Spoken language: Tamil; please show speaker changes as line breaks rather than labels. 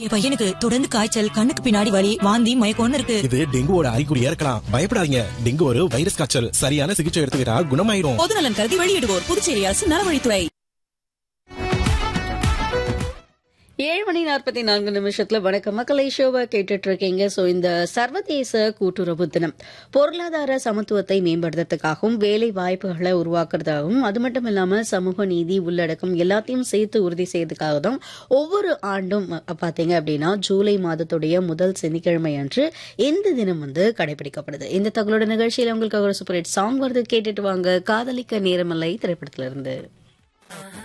என் பையனுக்கு தொடர்ந்து காய்ச்சல் கண்ணுக்கு பின்னாடி வலி வாந்தி மயக்கம்னு இருக்கு
இது டெங்குவோட அறிகுறியா இருக்கலாம் பயப்படாதீங்க டெங்கு ஒரு வைரஸ் காய்ச்சல் சரியான சிகிச்சை எடுத்துக்கிட்டா குணமாயிரும்
பொதுநலன் கருதி வெளியிடுவோர் புதுச்சேரி அரசு நலவழித்துறை
ஏழு மணி நாற்பத்தி நான்கு நிமிஷத்துல வணக்கம் மக்களை ஷோவா கேட்டுட்டு இருக்கீங்க ஸோ இந்த சர்வதேச கூட்டுறவு தினம் பொருளாதார சமத்துவத்தை மேம்படுத்துறதுக்காகவும் வேலை வாய்ப்புகளை உருவாக்குறதாகவும் அது மட்டும் இல்லாம சமூக நீதி உள்ளடக்கம் எல்லாத்தையும் சேர்த்து உறுதி செய்யறதுக்காக தான் ஒவ்வொரு ஆண்டும் அ, பாத்தீங்க அப்படின்னா ஜூலை மாதத்துடைய முதல் சனிக்கிழமை அன்று இந்த தினம் வந்து கடைபிடிக்கப்படுது இந்த தங்களோட நிகழ்ச்சியில உங்களுக்கு ஒரு சூப்பர் ஹிட் சாங் வருது கேட்டுட்டு வாங்க காதலிக்க நேரமில்லை திரைப்படத்துல இருந்து